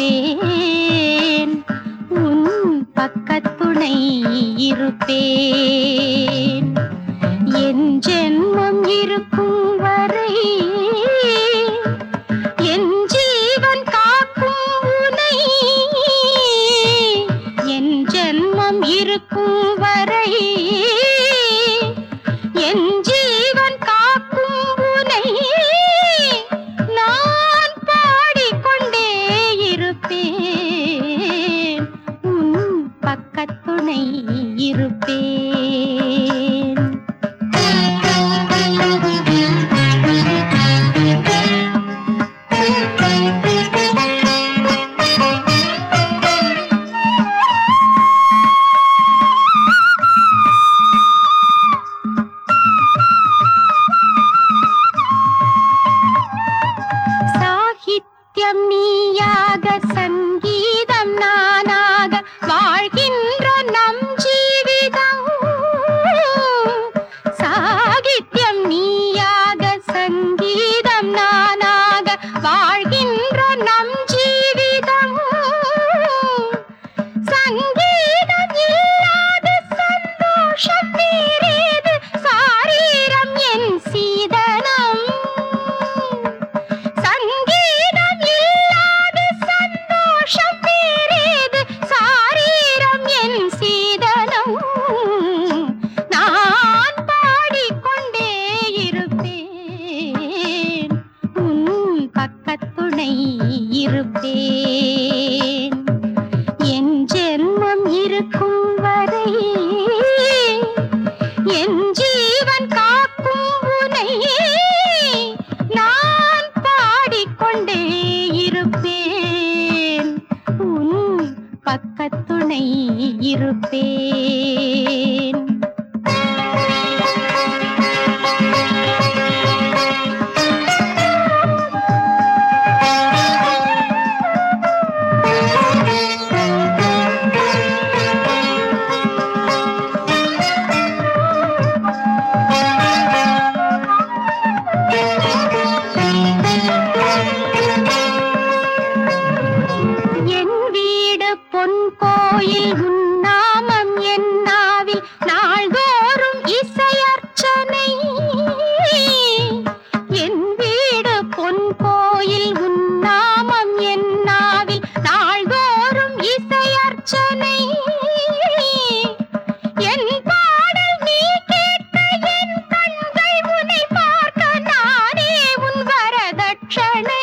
இருப்பேன் உன் பக்கத்துணை இருப்பேன் என் ஜென்மம் இருக்கும் வரை என் ஜீவன் காக்கும் உனை என் ஜென்மம் இருக்கும் வரை என் ஜீவன் காக்கும் உனை நான் பாடிக்கொண்டே இருப்பேன் உன் பக்கத்துணை இருப்பேன் சாகித்யம் நீயாக சங்கீதம் நானாக வாழ்கின்ற நம் ஜீவிதம் சாகித்யம் நீயாக சங்கீதம் நானாக வாழ்கின்ற நம் ஜீவிதம் சங்கீதம் இல்லாத சந்தோஷம் வேறேது சாரீரம் என் சீதனம் சங்கீதம் இல்லாத சந்தோஷம் வேறேது சாரீரம் என் சீதனம் நான் பாடிக்கொண்டே இருப்பேன் உன் பக்கத்துணை இருப்பேன் என் ஜென்மம் இருக்கும் வரை என் ஜீவன் காக்கும் உனை நான் பாடிக்கொண்டே இருப்பேன் உன் பக்கத்துணை இருப்பேன் என் வீடு பொன் கோயில் உன் நாமம் என் நாவில் நாள்தோறும் இசையர்ச்சனை என் வீடு பொன் கோயில் உன் நாமம் என் நாவில் நாள்தோறும் இசையர்ச்சனை என் பாடல் நீ கேட்க என் கண்கள் உன்னை பார்க்க நானே உன் வரதட்சணை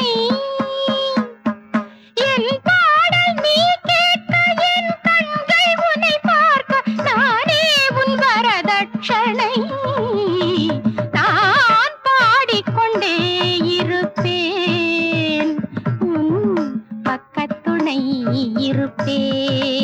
என் பாடல் நீ கேட்க என் கண்கள் உன்னை பார்க்க நானே உன் வரதட்சணை நான் பாடிக்கொண்டே இருப்பேன் உன் பக்கத்துணை இருப்பேன்